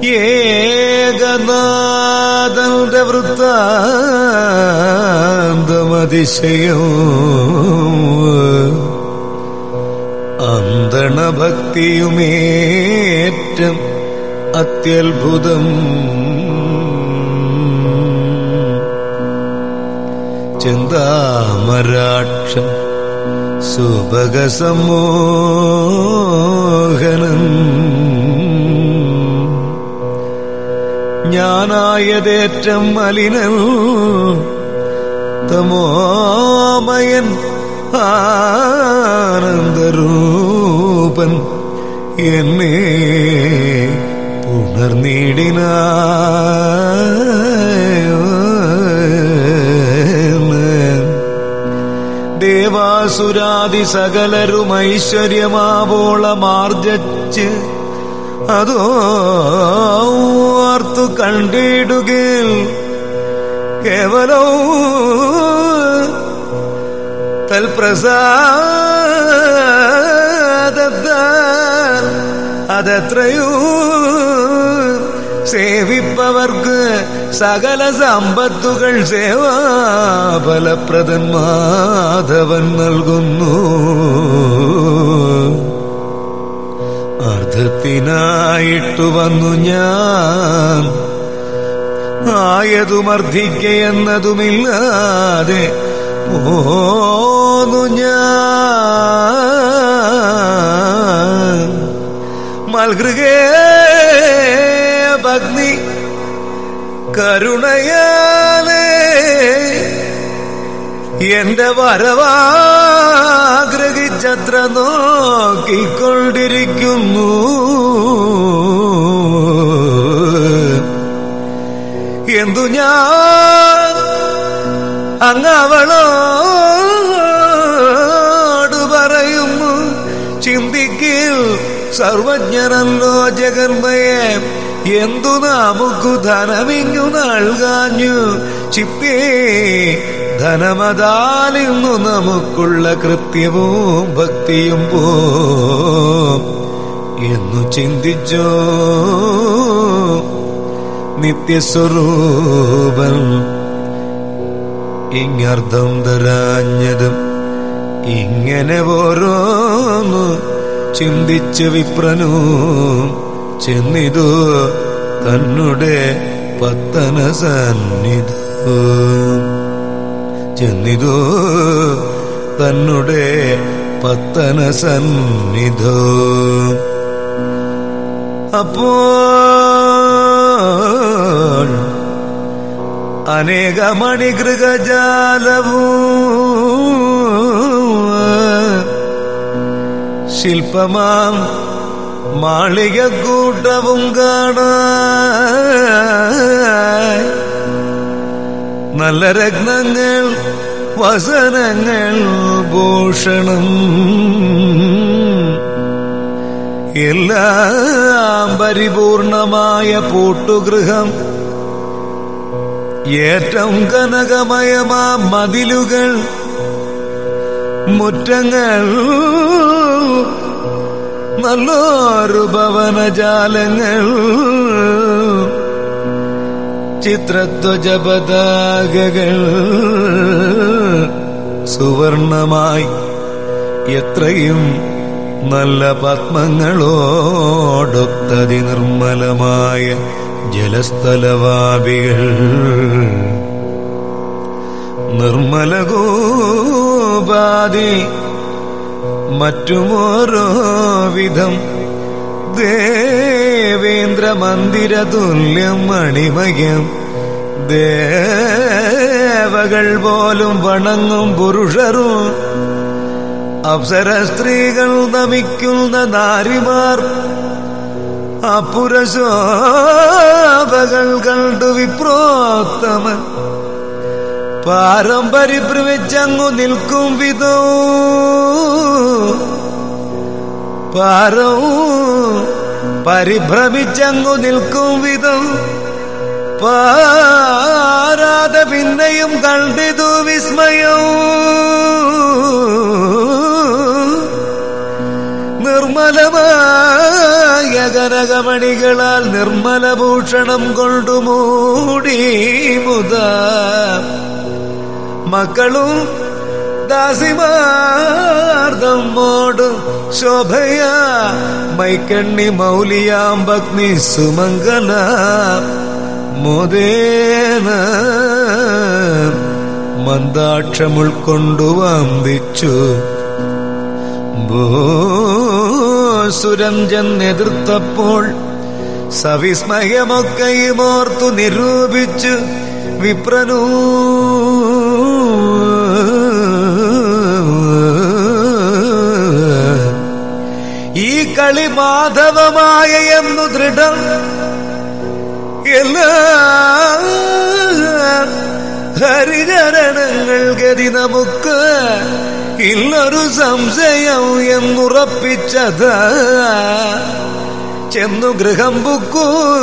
ഏകനാഥന്റെ വൃത്താന്തമതിശയം അന്തണഭക്തിയുമേറ്റം അത്യത്ഭുതം ചിന്താമരാക്ഷം സുഭഗസമോഹനം ഞാനായതേറ്റം മലിനൻ തമോമയൻ ആനന്ദരൂപൻ എന്നെ പുണർനീടിന ദേവാസുരാദി സകലരും ഐശ്വര്യമാവോളമാർജിച്ച് അതോ ഓർത്തു കണ്ടിടുകിൽ കേവലോ തൽപ്രസാദത്താൽ അതെത്രയോ സേവിപ്പവർക്ക് സകല സമ്പത്തുകൾ സേവാഫലപ്രദൻ മാധവൻ നൽകുന്നു അർദ്ധത്തിനായിട്ടു വന്നു ഞാൻ ആയതുമർദ്ധിക്കയെന്നതുമില്ലാതെ പോന്നു ഞാൻ മൽകൃകേ ഭഗ്നി കരുണയാലേ എന്റെ വരവാഗ്രഹിച്ചത്ര നോക്കിക്കൊണ്ടിരിക്കുന്നു എന്തു ഞാൻ അങ്ങവളോട് പറയുന്നു ചിന്തിക്കിൽ സർവജ്ഞനല്ലോ ജഗന്മയെ എന്തു നമുക്കു ധനമിങ്ങു നൽകാഞ്ഞു ചിത്തേ ധനമതാലിന്നു നമുക്കുള്ള കൃത്യവും ഭക്തിയും പോ എന്നു ചിന്തിച്ചോ നിത്യസ്വരൂപൻ ഇങ്ങർത്ഥം തരാഞ്ഞതും ഇങ്ങനെ ഓരോന്നു ചിന്തിച്ച് വിപ്രനു ചെന്നിതു തന്നുടെ പത്തന സന്നിധു ചെന്നിതു തന്നുടെ പത്തന സന്നിധോ അപ്പോൾ അനേകമണികൃഗജാലവും ശില്പമാം മാളികക്കൂട്ടവും കാണാൻ നല്ല രത്നങ്ങൾ വസനങ്ങൾ ഭൂഷണം എല്ലാം പരിപൂർണമായ പൂട്ടുഗൃഹം ഏറ്റം കനകമയമാ മതിലുകൾ മുറ്റങ്ങൾ നല്ലൊരു ഭവനജാലങ്ങൾ ചിത്രധ്വജപതാകകൾ സുവർണമായി എത്രയും നല്ല പത്മങ്ങളോടൊത്തതി നിർമ്മലമായ ജലസ്ഥലവാപികൾ നിർമ്മല ഗോപാതി മറ്റുമോരോ വിധം ദേവേന്ദ്ര മന്ദിര തുല്യം മണിമയം ദേവകൾ പോലും വണങ്ങും പുരുഷരും അപ്സര സ്ത്രീകൾ നമിക്കുന്ന നാരിമാർ അപുരശോഭകൾ കണ്ടു വിപ്രോത്തമൻ പാരമ്പര്യപ്രവെച്ചങ്ങു നിൽക്കും വിധോ പാരവും പരിഭ്രമിച്ചങ്ങു നിൽക്കും വിധം പാരാതെ പിന്നെയും കണ്ടിതു വിസ്മയം നിർമ്മല നിർമ്മലമായ കനകമണികളാൽ നിർമ്മലഭൂഷണം കൊണ്ടു മൂടി മുത മക്കളും ദാസിമാർദ്ദമ്മോട് ശോഭയ മൈക്കണ്ണി മൗലിയാം ഭഗ്നി സുമംഗല മോദേന മന്ദാക്ഷമുൾക്കൊണ്ടു വന്ദിച്ചു ഭൂസുരഞ്ജൻ എതിർത്തപ്പോൾ സവിസ്മയമൊക്കെയും ഓർത്തു നിരൂപിച്ചു വിപ്രനൂ ഈ കളി മാധവമായ എന്നു ദൃഢം എല്ലാ ഹരിചരണങ്ങൾ ഗതി നമുക്ക് ഇല്ലൊരു സംശയം എന്നുറപ്പിച്ചത് ചെന്നു ഗൃഹം ബുക്കു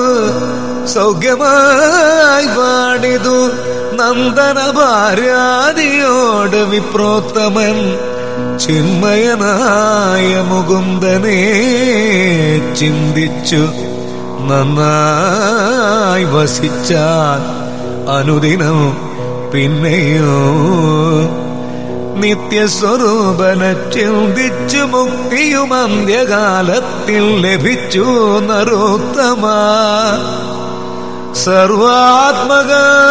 സൗഖ്യമായി പാടിതു നന്ദന ഭാര്യാദിയോട് വിപ്രോത്തമൻ ചിന്മയനായ മുകുന്ദനെ ചിന്തിച്ചു നന്നായി വസിച്ചാൽ അനുദിനം പിന്നെയോ നിത്യസ്വരൂപനെ ചിന്തിച്ചു മുക്തിയും അന്ത്യകാലത്തിൽ ലഭിച്ചു നരോത്തമ സർവാത്മക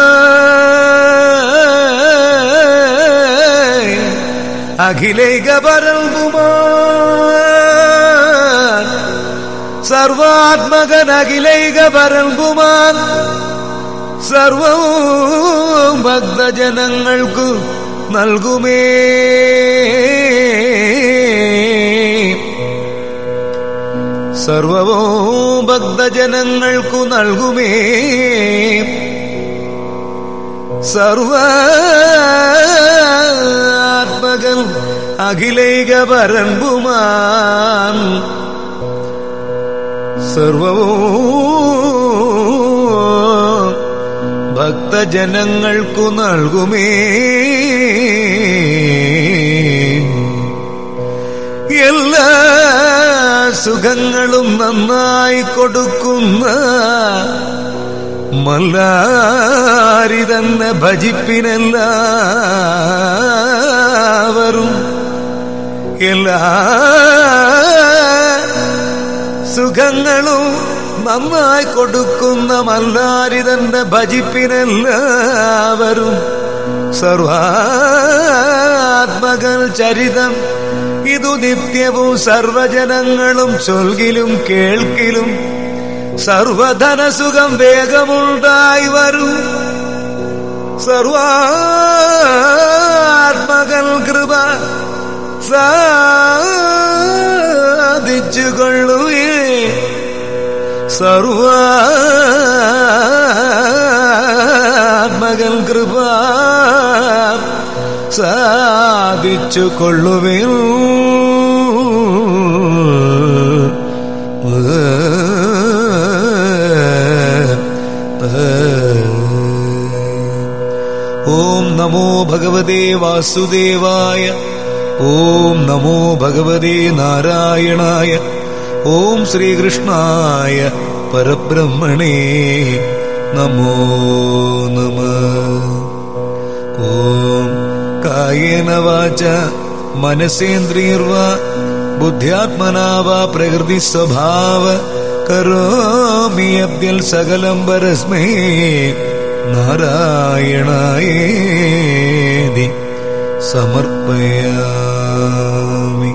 അഖിലേക പരൽകുമാർ സർവാത്മകൻ അഖിലൈക പരൽകുമാർ സർവവും ഭക്തജനങ്ങൾക്കു നൽകുമേ സർവവും ഭക്തജനങ്ങൾക്കു നൽകുമേ സർവ ആത്മകൻ അഖിലൈക പരൻപുമാൻ സർവവും ഭക്തജനങ്ങൾക്കു നൽകുമേ എല്ലാ സുഖങ്ങളും നന്നായി കൊടുക്കുന്ന മല്ലാരി തന്നെ ഭജിപ്പിനെല്ലാവരും എല്ലാ സുഖങ്ങളും നന്നായി കൊടുക്കുന്ന മല്ലാരി തന്നെ ഭജിപ്പിനെല്ലാവരും സർവാത്മകൽ ചരിതം ഇതു നിത്യവും സർവജനങ്ങളും ചൊൽകിലും കേൾക്കിലും സർവധനസുഖം വേഗമുണ്ടായി വരും സർവാത്മകൽ കൃപ സാധിച്ചുകൊള്ളുവേ സർവാത്മകൻ കൃപ സാധിച്ചു കൊള്ളുവേ ഓം നമോ ഭഗവതേ വാസുദേവായ ഓം നമോ ഭഗവതേ നാരായണായ ഓം ശ്രീകൃഷ്ണായ പരബ്രഹ്മണേ നമോ നമ ഓം കായേന വാച മനസേന്ദ്രിയർവ ബുദ്ധ്യാത്മനാ വാ പ്രകൃതി സ്വഭാവ കരോമി അബ്ദൽ സകലം പരസ്മേ നാരായണായേതി സമർപ്പയാമി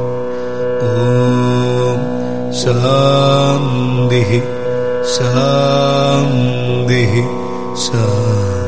ഓം ശാന്തി ശാന്തി ശാന്തി